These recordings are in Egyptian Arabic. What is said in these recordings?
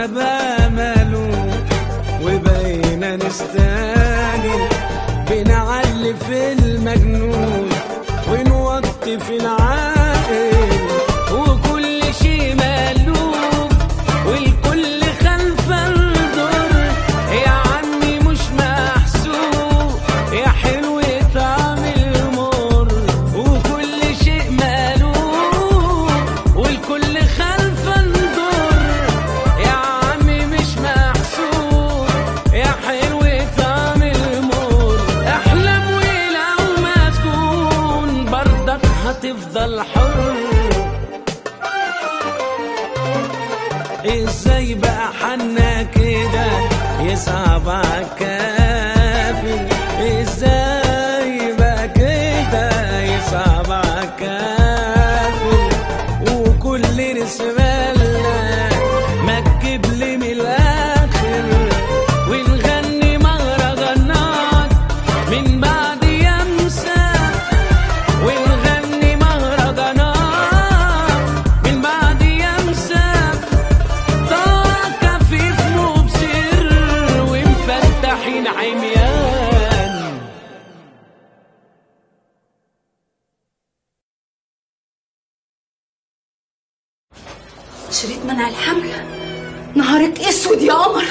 وانا بامله وبقينا نستاهل بنعلي في المجنون ونوطي في العاقل وكل شيء مقلوب والكل خلف الدور يا عمي مش محسوب يا حلو طعم المر وكل شيء مقلوب والكل خلف الدور يا عمي مش محسوب يا حلو طعم المر احلم ولو ما تكون برضك هتفضل حر ازاي بقى حنا كده يصعب عالكافر ازاي بقى كده يصعب عالكافر وكل رسالة ما تجيب لي من الاخر ونغني مهرجانات من بعد يمسى ونغني مهرجانات من بعد يمسى طاقة خفيف مبصر ومفتحين عميان شريط منع الحمل نهارك اسود يا قمر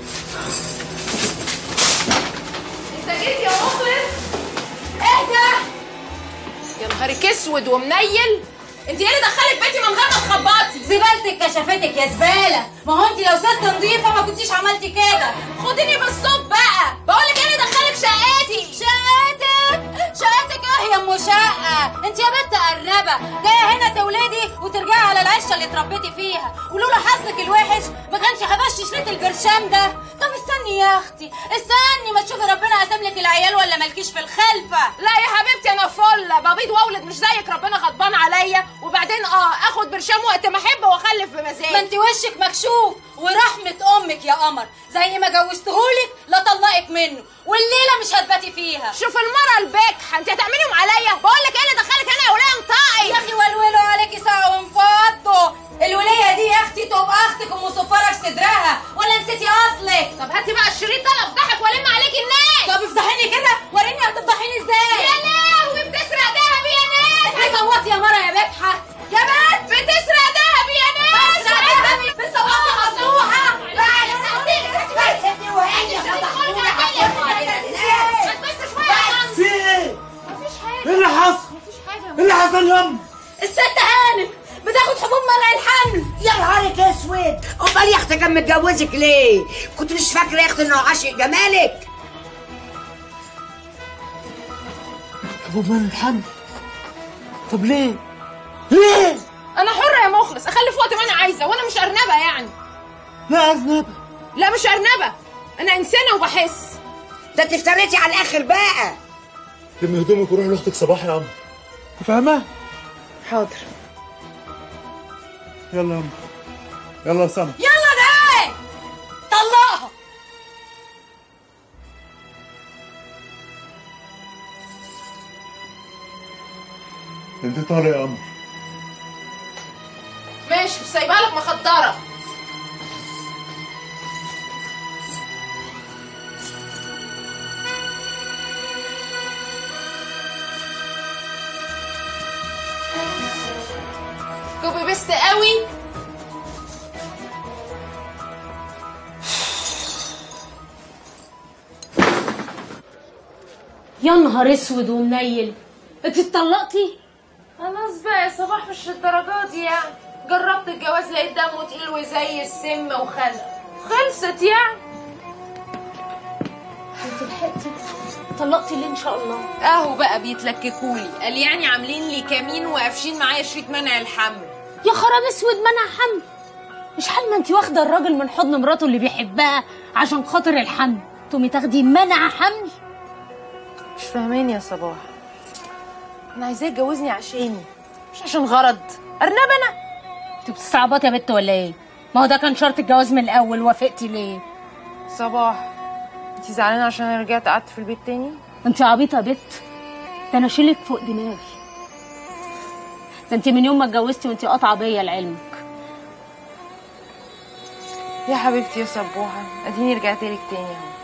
انت جيت يا مخلص اهدى يا نهارك اسود ومنيل انت ايه اللي دخلك بيتي من غير ما تخبطي زبالتك كشفتك يا زباله ما هو انت لو ست نظيفه ما كنتيش عملتي كده خديني بالصوت بقى بقول لك ايه اللي دخلك شقتي شقتك شقتك ايه يا ام شقه انت يا بنت قربه جايه هنا تولدي وترجعي على العشه اللي اتربيتي فيها ولولا حظك الوحش ما كانش حبشتي شريط البرشام ده طب استني يا اختي استني ما تشوفي ربنا قسم لك العيال ولا مالكيش في الخلفه لا يا حبيبتي انا فله ببيض واولد مش زيك ربنا غضبان عليا وبعدين اه اخد برشام وقت ما احب واخلف بمزاج ما انت وشك مكشوف ورحمة امك يا قمر زي ما جوزتهولك لا طلقك منه والليلة مش هتباتي فيها شوف المرة البكحة انت هتعمليهم عليا بقول لك ايه اللي دخلك هنا يا وليه انطقي يا اخي ولولوا عليكي ساعة وانفضوا الولية دي يا اختي تبقى اختك ام صفارة في صدرها ولا نسيتي اصلك طب هاتي بقى الشريط ده انا افضحك والم عليكي الناس طب افضحيني كده وريني هتفضحيني ازاي يا لهوي بتسرق دهب يا ناس اصحي صوتي يا مرة يا بجحة يا بنت بتسرق دهب يا ناس بسرق دهب؟ بصوتي مصروحة؟ لا يا سعودي بس ابني وهي ما تبصش شوية في ايه؟ مفيش حاجة ايه اللي حصل؟ مفيش حاجة ايه اللي حصل يا ام؟ الست هانم بتاخد حبوب منع الحمل يا نهارك اسود امال يا اختي كان متجوزك ليه كنت مش فاكره يا اختي انه عاشق جمالك ابو من الحمل طب ليه؟ ليه؟ انا حرة يا مخلص اخلف وقت ما انا عايزة وانا مش ارنبة يعني لا اذنبه لا مش ارنبة انا انسانة وبحس ده انت افتريتي على الاخر بقى لمي هدومك وروحي لاختك صباح يا عم فاهمة؟ حاضر يلا يا عم يلا يا سما يلا ده طلقها انت طالع يا قمر ماشي سايبها لك مخدرة كوبي بيست قوي يا نهار اسود ومنيل انت اتطلقتي خلاص بقى يا صباح مش الدرجات دي يعني جربت الجواز لقيت دمه تقيل وزي السم وخلق خلصت يعني انت لحقتي طلقتي ليه ان شاء الله اهو بقى بيتلككولي قال يعني عاملين لي كمين وقافشين معايا شريط منع الحمل يا خراب اسود منع حمل مش حال ما انت واخده الراجل من حضن مراته اللي بيحبها عشان خاطر الحمل تقومي تاخدي منع حمل مش فاهمين يا صباح انا عايزاه يتجوزني عشاني مش عشان غرض ارنب انا انت بتستعبطي يا بت ولا ايه ما هو ده كان شرط الجواز من الاول وافقتي ليه صباح انت زعلانه عشان انا رجعت قعدت في البيت تاني انت عبيطه يا بت ده انا شيلك فوق دماغي ده انت من يوم ما اتجوزتي وانت قاطعه بيا لعلمك يا حبيبتي يا سبوحة اديني رجعت لك تاني اهو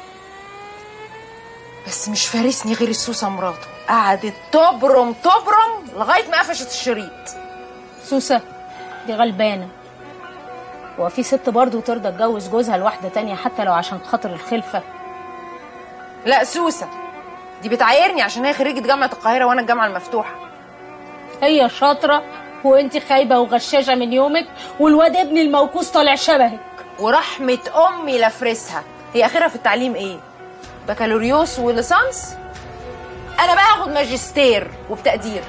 بس مش فارسني غير السوسة مراته قعدت تبرم تبرم لغاية ما قفشت الشريط سوسة دي غلبانة هو في ست برضه ترضى تجوز جوزها لواحدة تانية حتى لو عشان خاطر الخلفة لا سوسة دي بتعايرني عشان هي خريجة جامعة القاهرة وانا الجامعة المفتوحة هي شاطرة وانت خايبة وغشاشة من يومك والواد ابن الموكوس طالع شبهك ورحمة امي لفرسها هي اخرها في التعليم ايه بكالوريوس وليسانس انا بقى هاخد ماجستير وبتقدير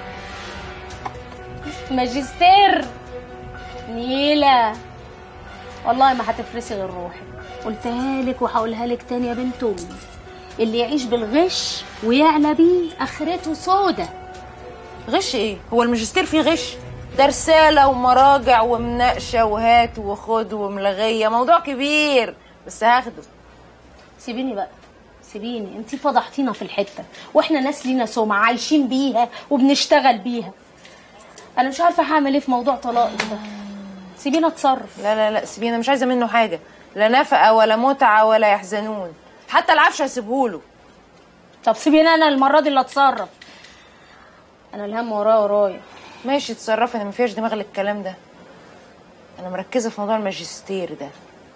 ماجستير نيلة والله ما هتفرسي غير روحك قلتها لك وهقولها لك تاني يا بنت امي اللي يعيش بالغش ويعلى بيه اخرته سودة غش ايه هو الماجستير فيه غش ده رسالة ومراجع ومناقشة وهات وخد وملغية موضوع كبير بس هاخده سيبيني بقى سيبيني انتي فضحتينا في الحته واحنا ناس لينا سمعه عايشين بيها وبنشتغل بيها انا مش عارفه هعمل ايه في موضوع طلاقك ده سيبينا اتصرف لا لا لا سيبيني انا مش عايزة منه حاجة لا نفقة ولا متعة ولا يحزنون حتى العفش هسيبهوله طب سيبيني انا المره دي اللي اتصرف انا الهم ورايا ورايا ماشي اتصرفي انا مفيهاش دماغ للكلام ده انا مركزة في موضوع الماجستير ده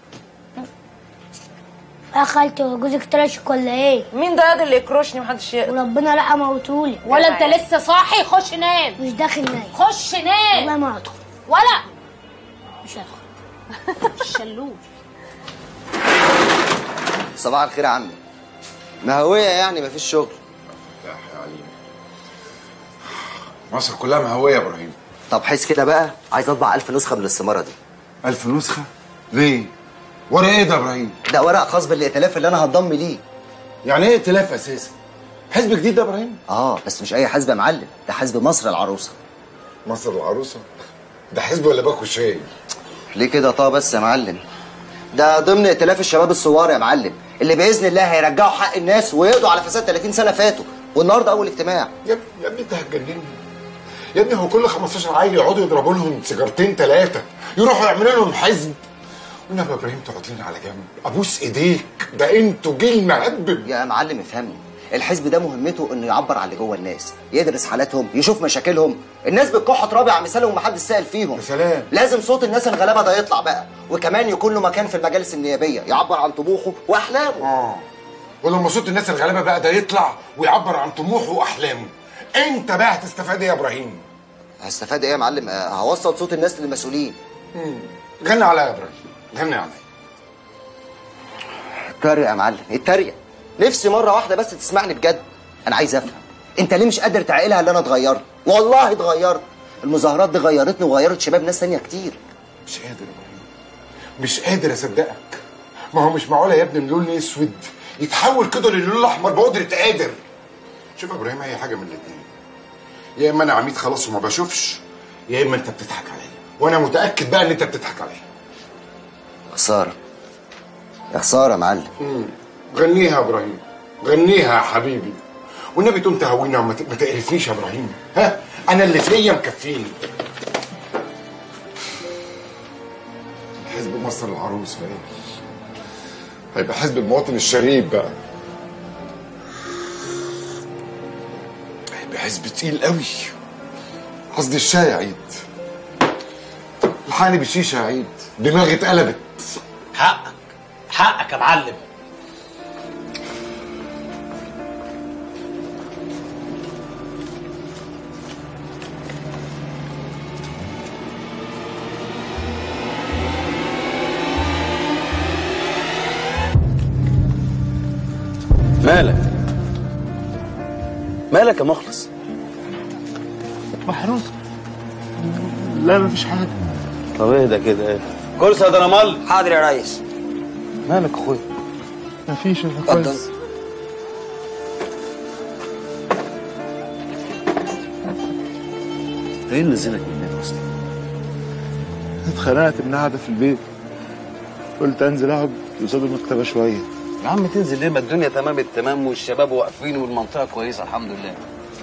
يا خالتي هو جوزك طلعشك ولا ايه؟ مين ده ياض اللي يكرشني محدش يقدر وربنا لا موتولي ولا انت لسه صاحي خش نام مش داخل نايم خش نام والله ما هدخل ولا مش هدخل الشلوت صباح الخير يا عمي مهوية يعني مفيش شغل مصر كلها مهوية يا ابراهيم طب حس كده بقى عايز اطبع ألف نسخة من الاستمارة دي ألف نسخة ليه؟ ورا ايه ده يا ابراهيم؟ ده ورق خاص بالائتلاف اللي انا هتضم ليه يعني ايه ائتلاف اساسا؟ حزب جديد ده يا ابراهيم؟ اه بس مش اي حزب يا معلم ده حزب مصر العروسة مصر العروسة ده حزب ولا باكو شاي؟ ليه كده طه بس يا معلم ده ضمن ائتلاف الشباب الثوار يا معلم اللي باذن الله هيرجعوا حق الناس ويقضوا على فساد 30 سنه فاتوا والنهارده اول اجتماع يا ابني يا ابني انت هتجنني يا ابني هو كل 15 عيل يقعدوا يضربوا لهم سيجارتين ثلاثة يروحوا يعملوا لهم حزب والنبي يا ابراهيم تقعد لنا على جنب ابوس ايديك ده انتوا جيل مهبب يا معلم افهمني الحزب ده مهمته انه يعبر عن اللي جوه الناس يدرس حالاتهم يشوف مشاكلهم الناس بتكح ترابي على مثالهم ومحدش سائل فيهم يا سلام لازم صوت الناس الغلابه ده يطلع بقى وكمان يكون له مكان في المجالس النيابيه يعبر عن طموحه واحلامه اه ولما صوت الناس الغلابه بقى ده يطلع ويعبر عن طموحه واحلامه انت بقى هتستفاد ايه يا ابراهيم هستفاد ايه يا معلم آه، هوصل صوت الناس للمسؤولين غني عليا يا ابراهيم غني عليا اتريق يا معلم اتريق نفسي مره واحده بس تسمعني بجد انا عايز افهم انت ليه مش قادر تعقلها اللي انا اتغيرت والله اتغيرت المظاهرات دي غيرتني وغيرت شباب ناس تانية كتير مش قادر يا ابراهيم مش قادر اصدقك ما هو مش معقوله يا ابني من لون اسود يتحول كده للون الاحمر بقدره قادر شوف يا ابراهيم هي حاجه من الاثنين يا اما انا عميد خلاص وما بشوفش يا اما انت بتضحك عليا وانا متاكد بقى ان انت بتضحك عليا خساره يا خساره يا معلم غنيها يا ابراهيم غنيها يا حبيبي والنبي تقوم تهوينا وما ت- ما تقرفنيش يا ابراهيم ها انا اللي فيا مكفيني حزب مصر العروس بقى هيبقى حزب المواطن الشريف بقى هيبقى حزب تقيل قوي قصدي الشاي يا عيد الحقني بالشيشه يا عيد دماغي اتقلبت حقك حقك يا معلم مالك مالك يا مخلص محروس لا مفيش حاجة طب اهدى كده اهدى كرسي يا درمال حاضر يا ريس مالك يا اخويا مفيش أنا اتفضل كويس ايه اللي نزلك من البيت اصلا اتخنقت من قاعدة في البيت قلت انزل اقعد قصاد المكتبة شوية يا عم تنزل ليه ما الدنيا تمام التمام والشباب واقفين والمنطقه كويسه الحمد لله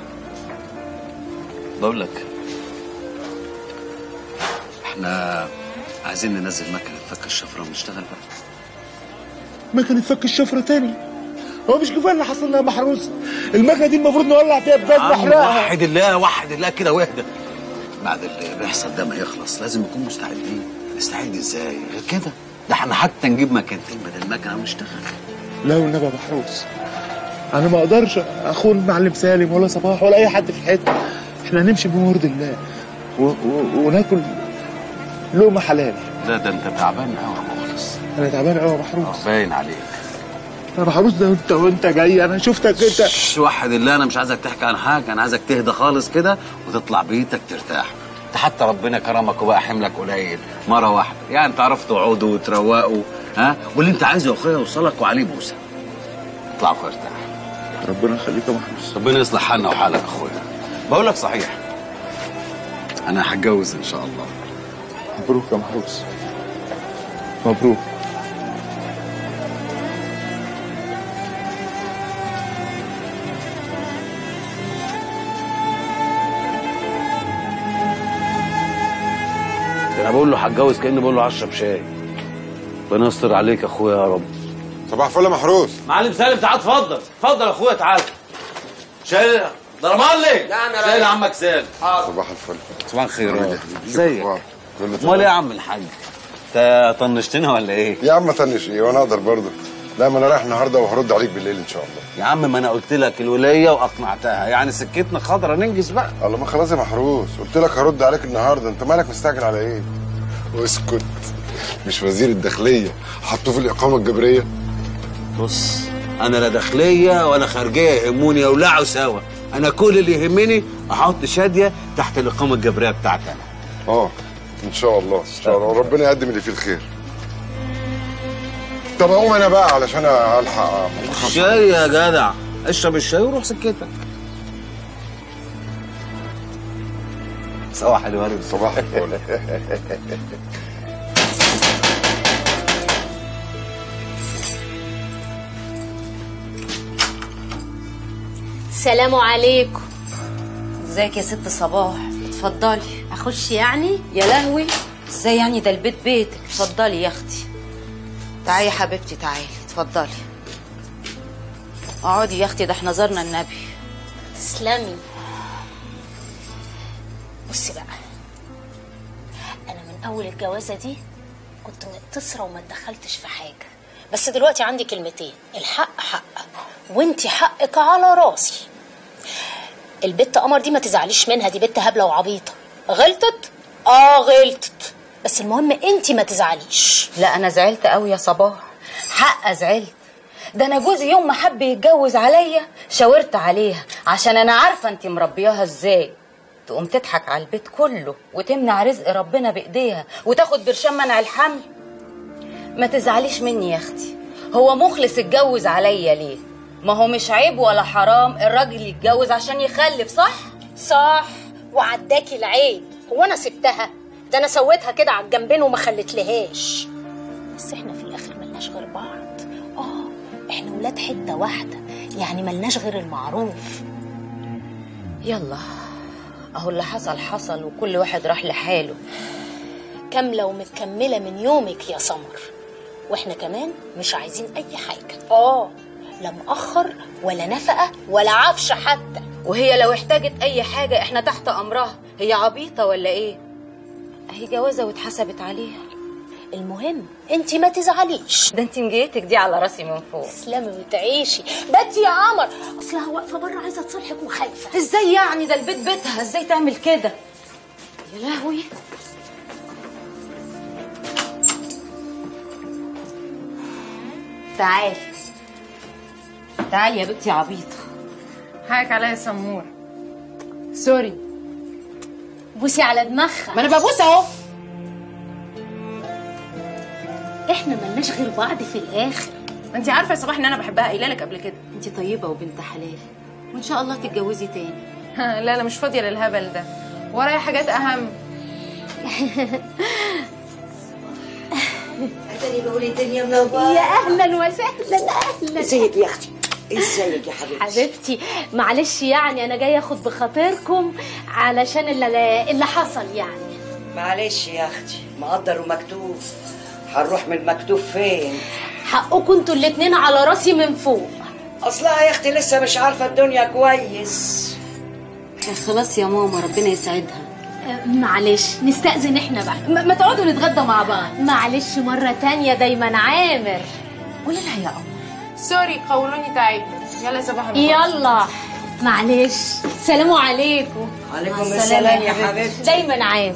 بقول لك احنا عايزين ننزل مكنه فك الشفره ونشتغل بقى مكنة فك الشفرة تاني هو مش كفايه اللي حصل لها محروس المكنه دي المفروض نولع فيها بجاز عم نحرقها وحد الله وحد الله كده واهدى بعد اللي بيحصل ده ما يخلص لازم نكون مستعدين نستعد ازاي غير كده ده احنا حتى نجيب مكانتين بدل مكنه ونشتغل لا والنبي يا محروس انا ما اقدرش اخون معلم سالم ولا صباح ولا اي حد في الحته احنا هنمشي بمرض الله و... و... وناكل لقمه حلال لا ده انت تعبان قوي يا مخلص انا تعبان قوي يا محروس باين عليك يا محروس ده انت وانت جاي انا شفتك انت شش، وحد الله انا مش عايزك تحكي عن حاجه انا عايزك تهدى خالص كده وتطلع بيتك ترتاح انت حتى ربنا كرمك وبقى حملك قليل مره واحده يعني تعرفوا تقعدوا وتروقوا ها واللي انت عايزه يا اخويا يوصلك وعليه بوسه اطلع اخويا ارتاح ربنا يخليك يا محروس ربنا يصلح حالنا وحالك يا اخويا بقول لك صحيح انا هتجوز ان شاء الله مبروك يا محروس مبروك ده انا بقول له هتجوز كاني بقول له هشرب شاي ربنا يستر عليك يا اخويا يا رب صباح الفل يا محروس معلم سالم تعال اتفضل اتفضل يا اخويا تعال شايل ده رمالي لا، أنا شايل رايح. عمك سالم صباح الفل صباح الخير ازيك ازيك امال ايه يا عم الحاج انت طنشتنا ولا ايه يا عم طنش ايه وانا اقدر برضه لا ما انا رايح النهارده وهرد عليك بالليل ان شاء الله يا عم ما انا قلت لك الوليه واقنعتها يعني سكتنا خضرة ننجز بقى الله ما خلاص يا محروس قلت لك هرد عليك النهارده انت مالك مستعجل على ايه اسكت مش وزير الداخليه حطوه في الاقامه الجبريه بص انا لا داخليه ولا خارجيه يهموني يولعوا سوا انا كل اللي يهمني احط شاديه تحت الاقامه الجبريه بتاعتي انا اه ان شاء الله ان شاء الله ربنا يقدم اللي فيه الخير طب اقوم انا بقى علشان الحق شاي يا جدع اشرب الشاي وروح سكتك صباح الورد صباح الفل سلام عليكم ازيك يا ست صباح اتفضلي اخش يعني يا لهوي ازاي يعني ده البيت بيتك اتفضلي يا اختي تعالي يا حبيبتي تعالي اتفضلي اقعدي يا اختي ده احنا زرنا النبي تسلمي بصي بقى انا من اول الجوازه دي كنت مقتصره وما اتدخلتش في حاجه بس دلوقتي عندي كلمتين الحق حق وانتي حقك على راسي البت قمر دي ما تزعليش منها دي بنت هبله وعبيطه غلطت اه غلطت بس المهم انتي ما تزعليش لا انا زعلت قوي يا صباح حق زعلت ده انا جوزي يوم ما حب يتجوز عليا شاورت عليها عشان انا عارفه انت مربياها ازاي تقوم تضحك على البيت كله وتمنع رزق ربنا بايديها وتاخد برشام منع الحمل ما تزعليش مني يا اختي هو مخلص اتجوز عليا ليه ما هو مش عيب ولا حرام الراجل يتجوز عشان يخلف صح صح وعداكي العيب هو انا سبتها ده انا سويتها كده على الجنبين وما خليتلهاش بس احنا في الاخر ملناش غير بعض اه احنا ولاد حته واحده يعني ملناش غير المعروف يلا اهو اللي حصل حصل وكل واحد راح لحاله كامله ومتكمله من يومك يا سمر واحنا كمان مش عايزين اي حاجه اه لا مؤخر ولا نفقه ولا عفش حتى وهي لو احتاجت اي حاجه احنا تحت امرها هي عبيطه ولا ايه اهي جوازه واتحسبت عليها المهم انت ما تزعليش ده انت نجيتك دي على راسي من فوق تسلمي وتعيشي باتي يا قمر اصلها واقفه بره عايزه تصالحك وخايفه ازاي يعني ده البيت بيتها ازاي تعمل كده يا لهوي تعالي تعالي يا بنتي عبيطه حقك عليا يا سمور سوري بوسي على دماغها ما انا ببوس اهو احنا ملناش غير بعض في الاخر ما انت عارفه يا صباح ان انا بحبها قايله لك قبل كده انت طيبه وبنت حلال وان شاء الله تتجوزي تاني لا انا مش فاضيه للهبل ده ورايا حاجات اهم تاني بقول تاني يا منور يا اهلا وسهلا اهلا ازيك يا اختي ازيك يا حبيبتي حبيبتي معلش يعني انا جايه اخد بخاطركم علشان اللي, اللي حصل يعني معلش يا اختي مقدر ومكتوب هنروح من المكتوب فين حقكم انتوا الاتنين على راسي من فوق اصلها يا اختي لسه مش عارفه الدنيا كويس خلاص يا ماما ربنا يسعدها أه، معلش نستأذن احنا بقى ما, ما تقعدوا نتغدى مع بعض معلش مرة تانية دايما عامر قولي لها يا قمر سوري قولوني تعبني يلا صباح الخير يلا معلش سلام عليكم عليكم مع السلام يا حبيبتي دايما عامر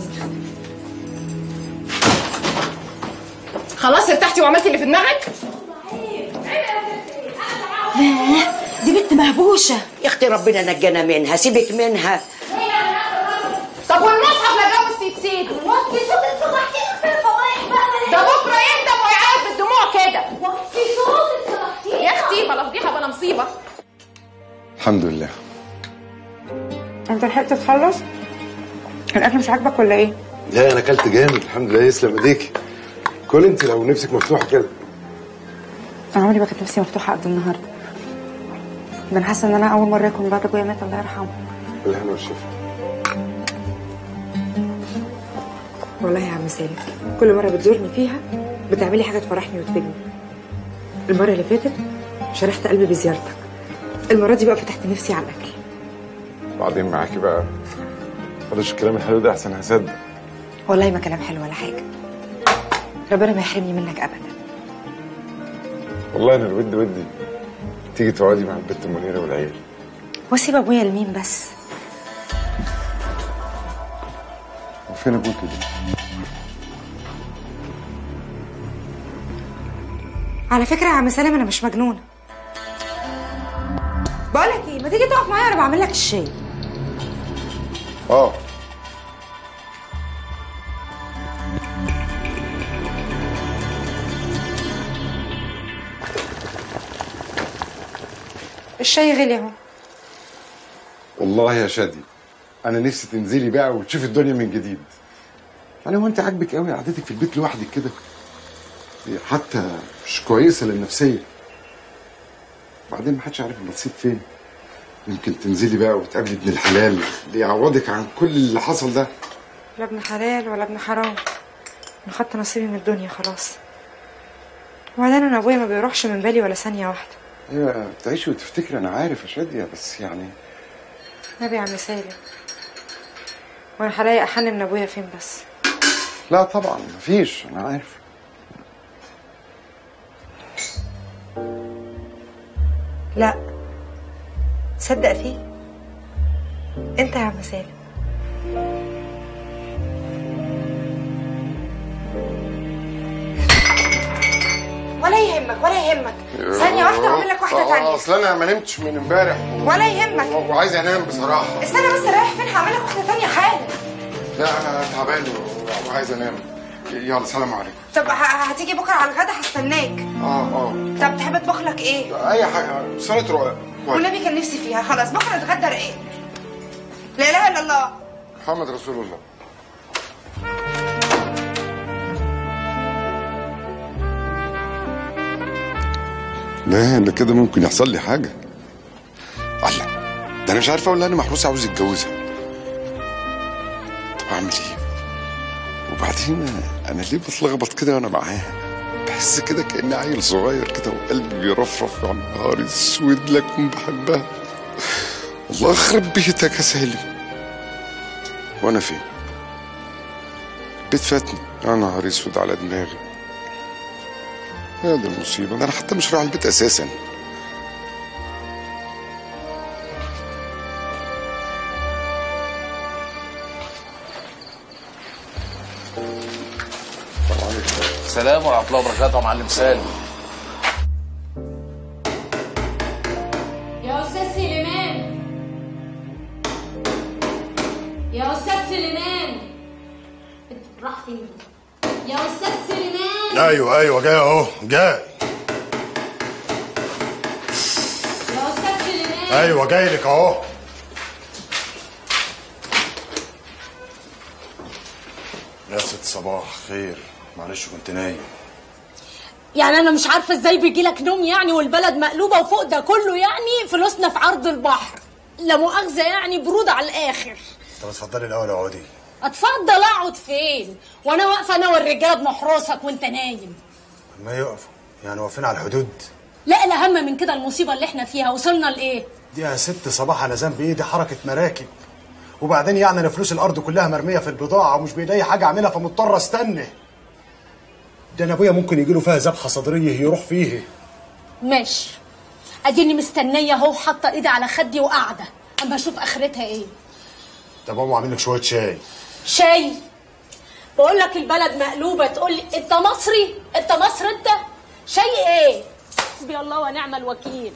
خلاص ارتحتي وعملتي اللي في دماغك دي بنت مهبوشه يا اختي ربنا نجانا منها سيبك منها طب والمصحف لا جو السيتسيت وطي صوتك فضحتيني في الفضايح بقى ده بكره يندم ويعيط بالدموع كده وطي صوتك فضحتيني يا اختي بلا فضيحه بلا مصيبه الحمد لله انت لحقت تخلص الاكل مش عاجبك ولا ايه لا انا اكلت جامد الحمد لله يسلم ايديكي كل انت لو نفسك مفتوحه كده انا عمري ما كانت نفسي مفتوحه قد النهارده ده انا حاسه ان انا اول مره يكون بعد ابويا مات الله يرحمه بالهنا والشفا والله يا عم سالم كل مره بتزورني فيها بتعملي حاجه تفرحني وتفيدني المره اللي فاتت شرحت قلبي بزيارتك المره دي بقى فتحت نفسي على الاكل بعدين معاكي بقى بلاش الكلام الحلو ده احسن هصدق والله ما كلام حلو ولا حاجه ربنا ما يحرمني منك ابدا والله انا الود ودي تيجي تقعدي مع البت منيره والعيال واسيب ابويا لمين بس وفين ابوكي ده على فكره يا عم سالم انا مش مجنونه بقولك ايه ما تيجي تقف معايا وانا بعمل لك الشاي اه الشاي غلي اهو والله يا شادي انا نفسي تنزلي بقى وتشوفي الدنيا من جديد يعني هو انت عاجبك قوي قعدتك في البيت لوحدك كده هي حتى مش كويسه للنفسيه بعدين محدش عارف النصيب فين يمكن تنزلي بقى وتقابلي ابن الحلال اللي يعوضك عن كل اللي حصل ده لا ابن حلال ولا ابن حرام انا خدت نصيبي من الدنيا خلاص وبعدين انا ابويا ما بيروحش من بالي ولا ثانيه واحده ايوه تعيشي وتفتكري انا عارف يا شاديه بس يعني نبي يا عم سالم وانا هلاقي احن من ابويا فين بس لا طبعا مفيش انا عارف لا تصدق فيه انت يا عم سالم ولا يهمك ولا يهمك ثانية واحدة أعمل لك واحدة تانية اصل انا ما نمتش من امبارح و... ولا يهمك و- وعايز انام بصراحه استنى بس رايح فين هعمل لك واحدة تانية حالا لا انا تعبان و- وعايز انام يلا سلام عليكم طب ه- هتيجي بكرة على الغدا هستناك اه اه طب تحب اطبخ لك ايه؟ اي حاجه صلاه رقاق والنبي كان نفسي فيها خلاص بكرة نتغدى رقاق لا اله الا الله محمد رسول الله لا ده كده ممكن يحصل لي حاجه الله ده انا مش عارف اقول لها انا محروس عاوز اتجوزها طب اعمل ايه وبعدين انا ليه بتلخبط كده وانا معاها بحس كده كاني عيل صغير كده وقلبي بيرفرف على نهار اسود لكن بحبها الله يخرب بيتك يا سالم وانا فين البيت فاتني يا نهار اسود على دماغي يا دي المصيبه ده انا حتى مش رايح البيت اساسا سلام ورحمه الله وبركاته يا معلم سالم يا استاذ سليمان يا استاذ سليمان انت راح فين يا استاذ سليمان ايوه ايوه جاي اهو جاي يا استاذ سليمان ايوه جاي لك اهو يا ست صباح خير معلش كنت نايم يعني انا مش عارفه ازاي بيجي لك نوم يعني والبلد مقلوبه وفوق ده كله يعني فلوسنا في عرض البحر لا مؤاخذه يعني بروده على الاخر طب اتفضلي الاول اقعدي اتفضل اقعد فين وانا واقفه انا والرجاله بنحرسك وانت نايم ما يقفوا يعني واقفين على الحدود لا الاهم من كده المصيبه اللي احنا فيها وصلنا لايه دي يا ست صباح انا ذنب ايه دي حركه مراكب وبعدين يعني انا فلوس الارض كلها مرميه في البضاعه ومش بايدي حاجه اعملها فمضطر استنى ده انا ابويا ممكن يجي له فيها ذبحه صدريه يروح فيه ماشي اديني مستنيه اهو حاطه ايدي على خدي وقاعده اما اشوف اخرتها ايه طب قوم اعمل لك شويه شاي شاي بقول لك البلد مقلوبه تقول لي انت مصري انت مصر انت شاي ايه حسبي الله ونعم الوكيل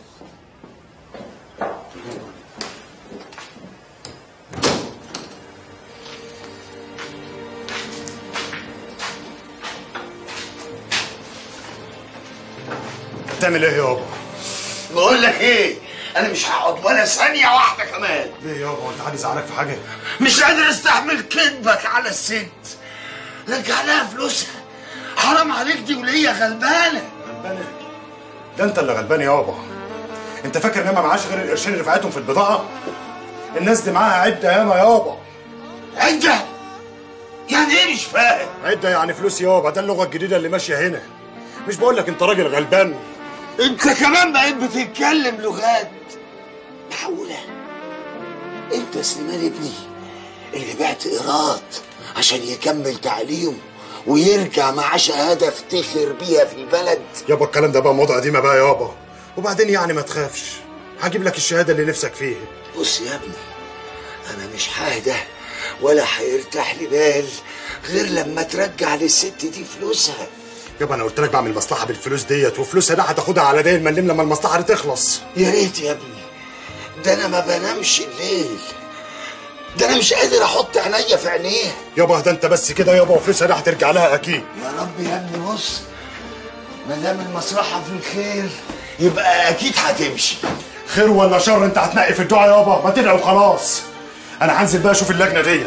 تعمل ايه يابا بقول لك ايه انا مش هقعد ولا ثانيه واحده كمان ليه يابا انت حد يزعلك في حاجه مش قادر استحمل كذبك على الست رجع لها فلوسها حرام عليك دي وليا غلبانه غلبانه ده انت اللي غلبان يابا انت فاكر ان ما معاش غير القرشين اللي رفعتهم في البضاعه الناس دي معاها عده ياما يابا عده يعني ايه مش فاهم عده يعني فلوس يابا ده اللغه الجديده اللي ماشيه هنا مش بقول لك انت راجل غلبان انت كمان بقيت بتتكلم لغات محولة انت يا سليمان ابني اللي بعت ايراد عشان يكمل تعليمه ويرجع معاه شهاده افتخر بيها في البلد يابا الكلام ده بقى موضه قديمه بقى يابا وبعدين يعني ما تخافش هجيب لك الشهاده اللي نفسك فيها بص يا ابني انا مش ههدى ولا هيرتاح لي بال غير لما ترجع للست دي فلوسها يابا انا قلت لك بعمل مصلحه بالفلوس ديت وفلوسها ده هتاخدها على دين ملم لما المصلحه دي تخلص يا ريت يا ابني ده انا ما بنامش الليل ده انا مش قادر احط عينيا في عينيها يابا ده انت بس كده يابا وفلوسها ده هترجع لها اكيد يا رب يا ابني بص ما دام المصلحه في الخير يبقى اكيد هتمشي خير ولا شر انت هتنقي في الدعاء يابا ما تدعي وخلاص انا هنزل بقى اشوف اللجنه ديت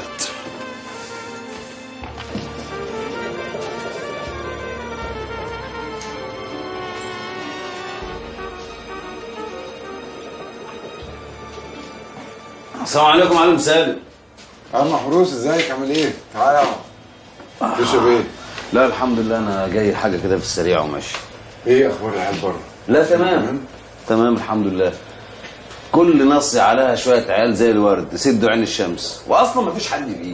السلام عليكم معلم سالم عم محروس ازيك عامل ايه؟ تعالى يا تشرب ايه؟ لا الحمد لله انا جاي حاجه كده في السريع وماشي ايه اخبار العيال بره؟ لا تمام تمام الحمد لله كل نص عليها شويه عيال زي الورد سدوا عين الشمس واصلا ما فيش حد بيجي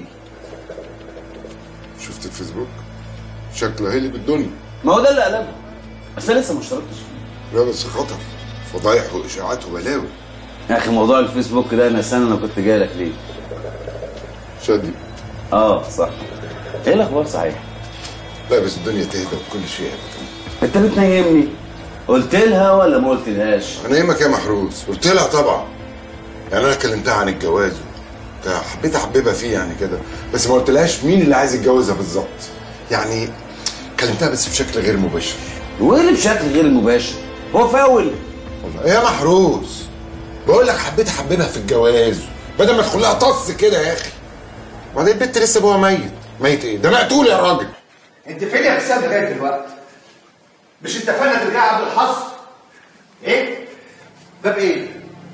شفت الفيسبوك؟ شكله هلي بالدنيا ما هو ده اللي قلبه بس انا لسه ما اشتركتش لا بس خطر فضايح واشاعات وبلاوي يا اخي موضوع الفيسبوك ده انا سنه انا كنت جاي لك ليه شادي اه صح ايه الاخبار صحيح لا بس الدنيا تهدى وكل شيء هيبقى انت بتنيمني قلت لها ولا ما قلتلهاش انا يهمك يا محروس قلت لها طبعا يعني انا كلمتها عن الجواز وبتاع حبيت احببها فيه يعني كده بس ما قلتلهاش مين اللي عايز يتجوزها بالظبط يعني كلمتها بس بشكل غير مباشر وايه اللي بشكل غير مباشر هو فاول والله يا محروس بقول لك حبيت احببها في الجواز بدل ما تدخل لها طص كده يا اخي وبعدين البنت لسه ابوها ميت ميت ايه ده مقتول يا راجل انت فين يا حسام لغايه دلوقتي؟ مش اتفقنا ترجعي قبل الحصر؟ ايه؟ باب ايه؟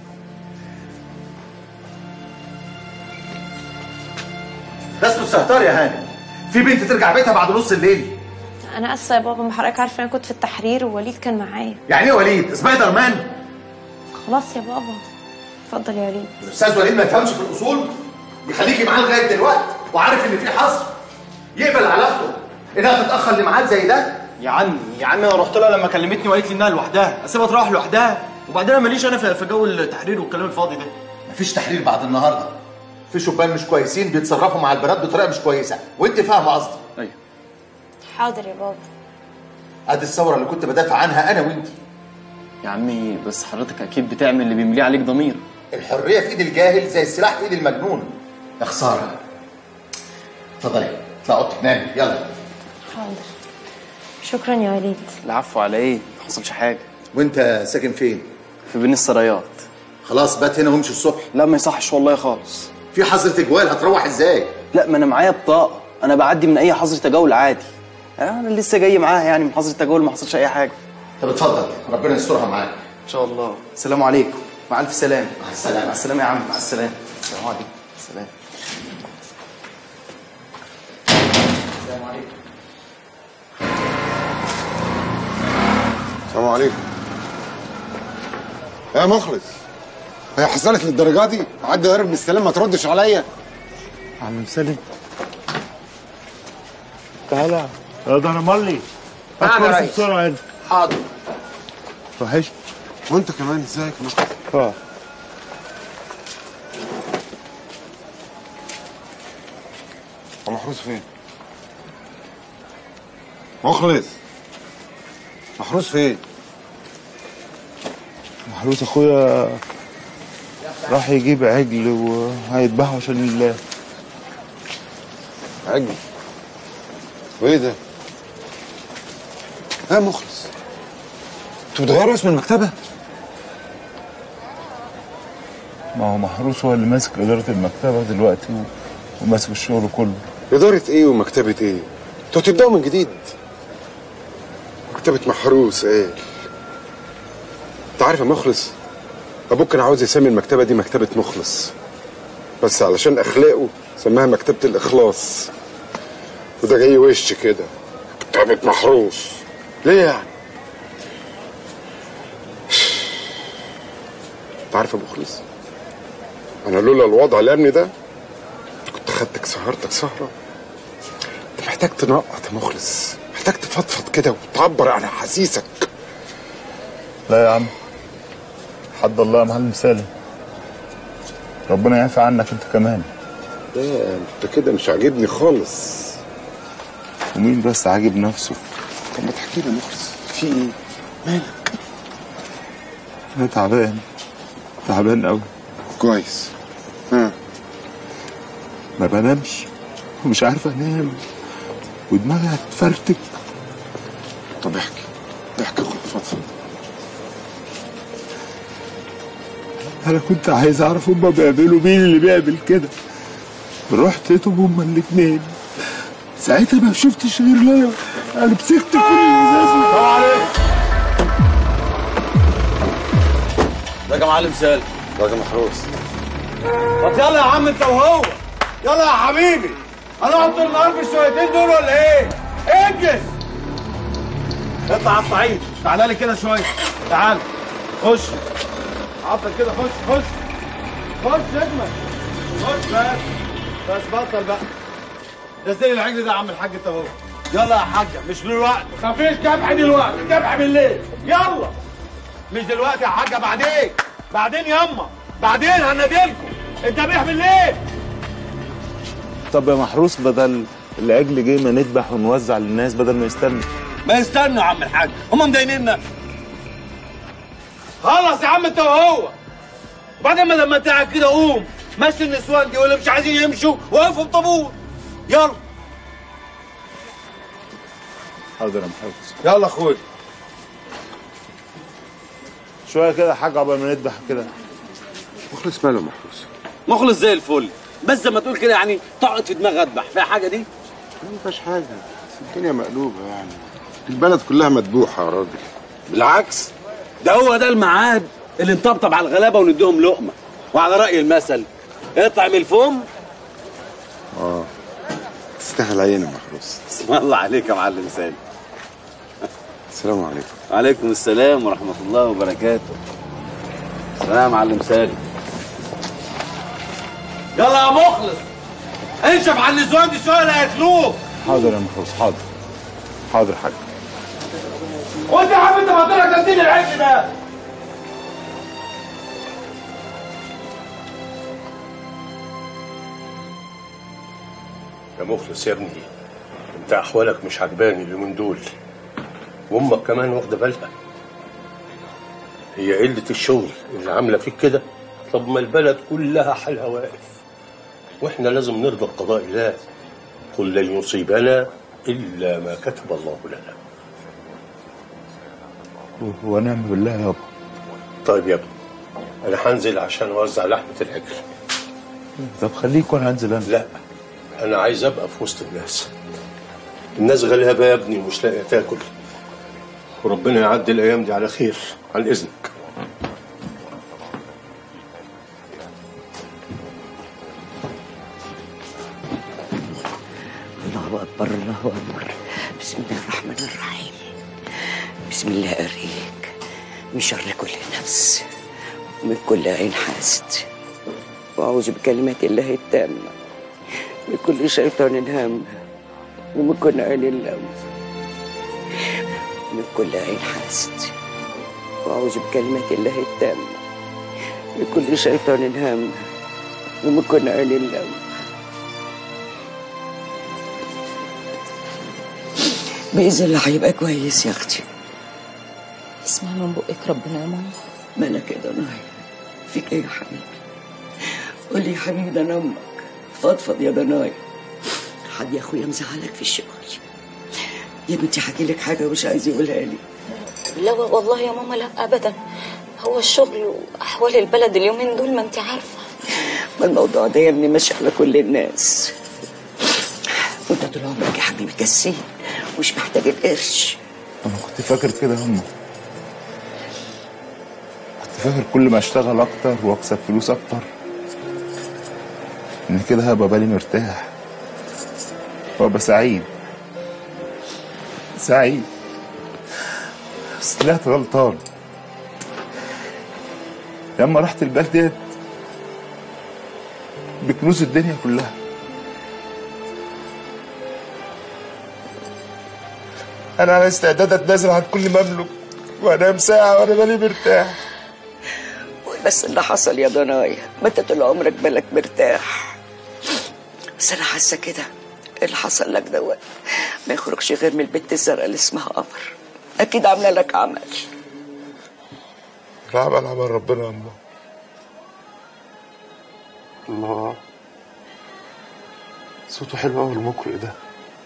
ده اسمه استهتار يا هاني في بنت ترجع بيتها بعد نص الليل انا اسفه يا بابا ما حضرتك عارفه انا كنت في التحرير ووليد كان معايا يعني ايه وليد؟ سبايدر مان؟ خلاص يا بابا اتفضل يا وليد الاستاذ وليد ما يفهمش في الاصول يخليكي معاه لغايه دلوقتي وعارف ان في حصر يقبل علاقته انها تتاخر لميعاد زي ده يا عم يا عم انا رحت لها لما كلمتني وقالت لي انها لوحدها اسيبها تروح لوحدها وبعدين انا ماليش انا في في جو التحرير والكلام الفاضي ده مفيش تحرير بعد النهارده في شبان مش كويسين بيتصرفوا مع البنات بطريقه مش كويسه وانت فاهمه قصدي ايوه حاضر يا بابا ادي الثوره اللي كنت بدافع عنها انا وانت يا عمي بس حضرتك اكيد بتعمل اللي بيمليه عليك ضمير الحريه في ايد الجاهل زي السلاح في ايد المجنون يا خساره اتفضلي اطلع اوضتك نامي يلا حاضر شكرا يا وليد العفو على ايه ما حصلش حاجه وانت ساكن فين في بين السرايات خلاص بات هنا وامشي الصبح لا ما يصحش والله خالص في حظر تجوال هتروح ازاي لا ما انا معايا بطاقه انا بعدي من اي حظر تجول عادي انا لسه جاي معاها يعني من حظر التجول ما حصلش اي حاجه طب اتفضل ربنا يسترها معاك ان شاء الله السلام عليكم مع الف سلامه مع السلامه مع السلامه يا عم مع السلامه السلام عليكم السلام السلام عليكم السلام عليكم يا مخلص هي حصلت للدرجه دي عدى هرب من السلام ما تردش عليا عم سالم تعالى يا ده انا مالي هات نعم يا كرسي ريس. بسرعه انت حاضر وحش وانت كمان ازيك يا مخلص اه هو محروس فين مخلص محروس فين محروس اخويا راح يجيب عجل وهيذبحه عشان الله عجل وايه ده يا مخلص انتوا بتغيروا اسم المكتبه ما هو محروس هو اللي ماسك اداره المكتبه دلوقتي و... وماسك الشغل كله إدارة إيه ومكتبة إيه؟ أنتوا تبدأوا من جديد. مكتبة محروس إيه؟ أنت عارف يا مخلص؟ أبوك كان عاوز يسمي المكتبة دي مكتبة مخلص. بس علشان أخلاقه سماها مكتبة الإخلاص. وده جاي وش كده. مكتبة محروس. ليه يعني؟ أنت عارف يا مخلص؟ أنا لولا الوضع الأمني ده كنت خدتك سهرتك سهرة انت محتاج تنقط يا مخلص محتاج تفضفض كده وتعبر عن احاسيسك لا يا عم حد الله يا معلم سالم ربنا يعفي عنك انت كمان لا انت كده مش عاجبني خالص ومين بس عاجب نفسه طب ما تحكي لي يا مخلص في ايه مالك انا تعبان تعبان قوي كويس ها ما بنامش ومش عارف انام ودماغي هتفرتك طب احكي احكي خد فضفض انا كنت عايز اعرف هما بيعملوا مين اللي بيعمل كده رحت لقيتهم هما الاتنين ساعتها ما شفتش غير لا انا مسكت كل الازاز السلام عليكم ازيك يا معلم سالم راجل محروس طب يلا يا عم انت وهو يلا يا حبيبي هنقعد طول النهار في الشويتين دول ولا ايه؟ انجز اطلع على الصعيد تعالى لي كده شويه تعال خش عطل كده خش خش خش اجمل خش بس بس بطل بقى نزل العجل ده يا عم الحاج انت اهو يلا يا حاجه مش دلوقتي مفيش ذبح دلوقتي ذبح بالليل يلا مش دلوقتي يا حاجه بعدين بعدين ياما بعدين هناديلكم انت بيح بالليل طب يا محروس بدل العجل جه ما نذبح ونوزع للناس بدل ما يستنى ما يستنوا يا عم الحاج هم مدينيننا خلص يا عم انت وهو بعدين ما لما انت قاعد كده قوم مشي النسوان دي واللي مش عايزين يمشوا وقفوا بطابور يلا حاضر يا محروس يلا اخويا شويه كده يا حاج عقبال ما نذبح كده مخلص ماله محروس مخلص زي الفل بس زي ما تقول كده يعني تقعد في دماغ اذبح فيها حاجه دي ما فيهاش حاجه الدنيا مقلوبه يعني البلد كلها مذبوحه يا راجل بالعكس ده هو ده الميعاد اللي نطبطب على الغلابه ونديهم لقمه وعلى راي المثل اطعم الفم اه تستاهل عيني محروس اسم الله عليك يا معلم سالم السلام عليكم وعليكم السلام ورحمه الله وبركاته سلام يا معلم سالم يلا يا مخلص انشف على النسوان دي شويه لا ياكلوك حاضر يا محروس حاضر حاضر حاج وانت يا عم انت ما لك تنزيل العجل ده يا مخلص يا ابني انت احوالك مش عجباني اليومين دول وامك كمان واخده بالها هي قله الشغل اللي عامله فيك كده طب ما البلد كلها حالها واقف واحنا لازم نرضى بقضاء الله قل لن يصيبنا الا ما كتب الله لنا ونعم بالله يابا طيب يا ابني انا هنزل عشان اوزع لحمه العجل طب خليك وانا هنزل انا لا انا عايز ابقى في وسط الناس الناس غلابه يا ابني ومش لاقيه تاكل وربنا يعدي الايام دي على خير عن اذنك الله اكبر الله أكبر بسم الله الرحمن الرحيم بسم الله أريك من شر كل نفس ومن كل عين حاسد وأعوذ بكلمات الله التامة من كل شيطان هام ومن كل عين لوم من كل عين حاسد وأعوذ بكلمات الله التامة من كل شيطان هام ومن كل عين لوم بإذن الله هيبقى كويس يا أختي اسمع من بقك ربنا يا ماما مالك يا ضناي فيك ايه يا حبيبي قولي يا حبيبي ده انا امك فضفض يا ضناي حد يا اخويا مزعلك في الشغل يا بنتي حكي لك حاجه مش عايز يقولها لي لا والله يا ماما لا ابدا هو الشغل واحوال البلد اليومين دول ما انت عارفه ما الموضوع ده يا ابني ماشي على كل الناس وانت طول عمرك يا حبيبي كسين مش محتاج القرش انا كنت فاكر كده يا أمه كنت فاكر كل ما اشتغل اكتر واكسب فلوس اكتر ان كده هبقى بالي مرتاح وابقى سعيد سعيد بس طلعت غلطان لما رحت البلد ديت بكنوز الدنيا كلها انا على استعداد اتنازل عن كل مملك وانام ساعه وانا بالي مرتاح بس اللي حصل يا ضنايا ما انت طول عمرك بالك مرتاح بس انا حاسه كده اللي حصل لك دوت ما يخرجش غير من البت الزرقاء اللي اسمها قمر اكيد عامله لك عمل العمل عمل ربنا يا الله الله صوته حلو قوي المقرئ ده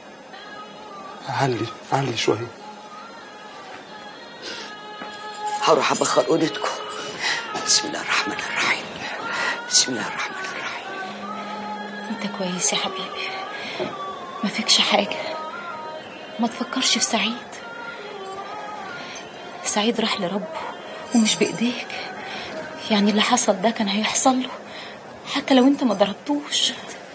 علي علي شويه هروح ابخر اوضتكم بسم الله الرحمن الرحيم بسم الله الرحمن انت كويس يا حبيبي ما فيكش حاجه ما تفكرش في سعيد سعيد راح لربه ومش بايديك يعني اللي حصل ده كان هيحصل له حتى لو انت ما ضربتوش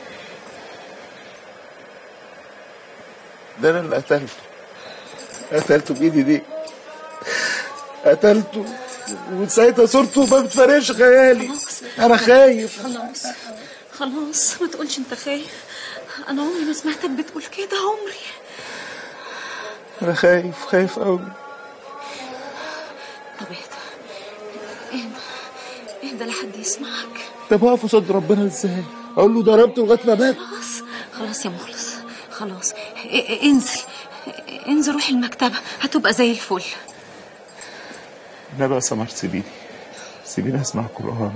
ده انا اللي قتلته قتلته بايدي دي قتلته ومن ساعتها صورته ما بتفارقش خيالي انا خايف خلاص خلاص ما تقولش انت خايف انا عمري ما سمعتك بتقول كده عمري انا خايف خايف قوي طب اهدى اهدى اهدى لحد يسمعك طب اقف قصاد ربنا ازاي اقول له ضربته لغايه ما مات خلاص خلاص يا مخلص خلاص ا- ا- انزل انزل روح المكتبة هتبقى زي الفل النبي يا سمر سيبيني سيبيني اسمع قران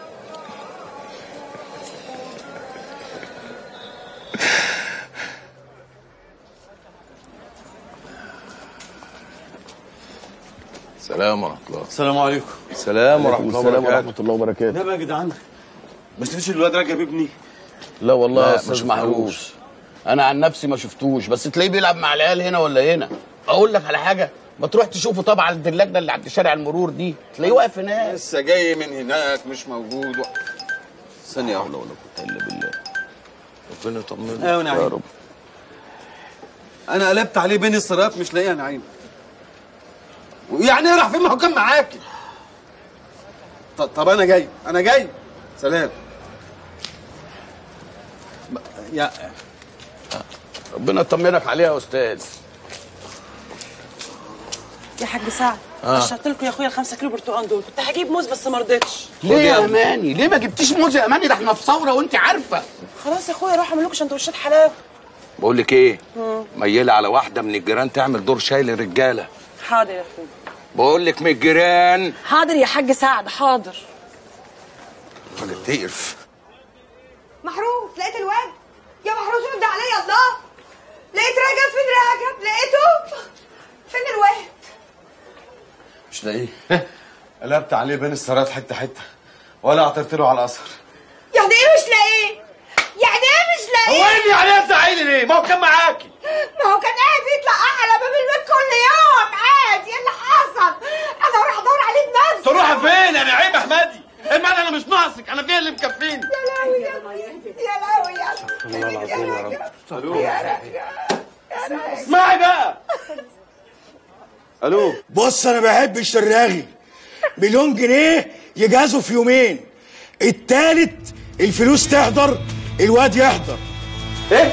سلام ورحمة الله السلام عليكم سلام ورحمة الله السلام وبركاته ورحمة الله وبركاته ده بقى يا جدعان ما شفتش الواد رجب ابني لا والله لا، يا مش أستاذ محروس. محروس انا عن نفسي ما شفتوش بس تلاقيه بيلعب مع العيال هنا ولا هنا اقول لك على حاجه ما تروح تشوفه طبعا عند اللجنه اللي عند شارع المرور دي تلاقيه واقف هناك لسه جاي من هناك مش موجود و... ثانية واحدة ولا قوه الا بالله ربنا يطمنك ايوه نعيم يا رب انا قلبت عليه بين الصراط مش لاقيها نعيم ويعني ايه راح فين ما هو كان معاكي ط- طب انا جاي انا جاي سلام ب- يا ربنا يطمنك عليه يا استاذ يا حاج سعد آه. رشحت لكم يا اخويا الخمسة كيلو برتقال دول كنت هجيب موز بس ما رضيتش ليه يا اماني ليه ما جبتيش موز يا اماني ده احنا في ثوره وانت عارفه خلاص يا اخويا روح اعمل لكم سندوتشات حلاوه بقول لك ايه مم. ميله على واحده من الجيران تعمل دور شاي للرجاله حاضر يا اخويا بقول لك من الجيران حاضر يا حاج سعد حاضر راجل تقرف محروس لقيت الواد يا محروس رد عليا الله لقيت رجب فين رجب لقيته فين الواد مش لاقيه قلبت عليه بين الصراط حتة حتة ولا اعترت له على الاثر يعني ايه مش لاقيه يعني ايه مش لاقيه هو ايه اللي عليه تزعلي ليه؟ ما هو كان معاكي ما هو كان قاعد يطلع على باب البيت كل يوم عادي ايه اللي حصل انا اروح ادور عليه بنفسي تروحي فين يا نعيم احمدي؟ المال انا مش ناقصك انا فين اللي مكفيني يا لهوي يا يا لهوي يا الله العظيم يا رب يا رب اسمعي بقى الو بص انا بحب الشراغي مليون جنيه يجهزوا في يومين التالت الفلوس تحضر الواد يحضر ايه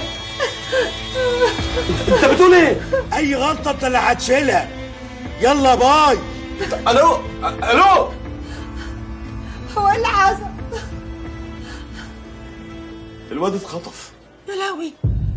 انت بتقول ايه اي غلطه انت اللي هتشيلها يلا باي الو الو هو ايه اللي حصل؟ الواد اتخطف يا لهوي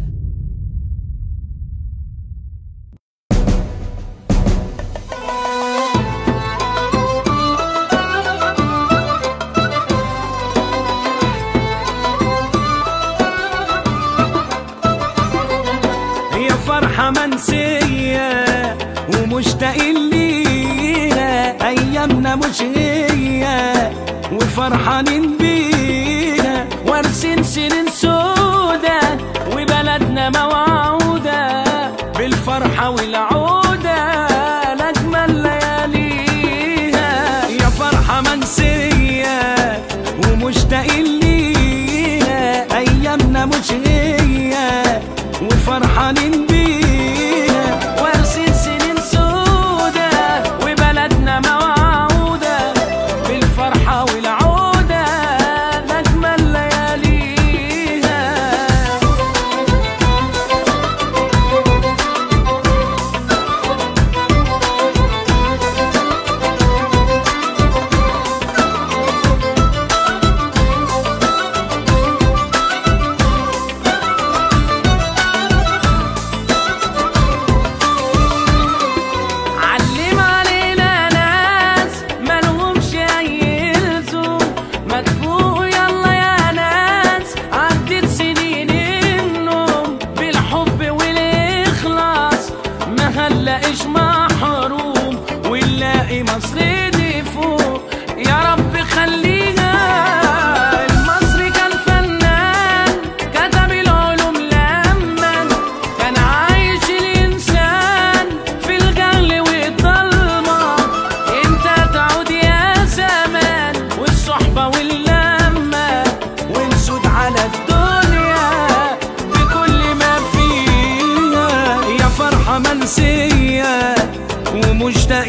هي فرحة منسية ومشتاقين ليها أيامنا مش هي وفرحانين بيها وارسين سنين سودا وبلدنا موعودة بالفرحة والعودة لأجمل لياليها يا فرحة منسية ومشتاقين ليها أيامنا مش هي وفرحانين بيها وارسين سنين سودا وبلدنا موعودة بالفرحة والعودة لأجمل لياليها علم علينا ناس مالهمش اي لزوم ما تفوقوا يلا يا ناس عدت سنين النوم بالحب والاخلاص ما هنلاقيش محروم ونلاقي مصر دي فوق يا رب خلينا المصري كان فنان كتب العلوم لما كان عايش الانسان في الجهل والضلمه انت تعود يا زمان والصحبه واللمه ونسود على الدنيا بكل ما فيها يا فرحه منسيه ومشتاق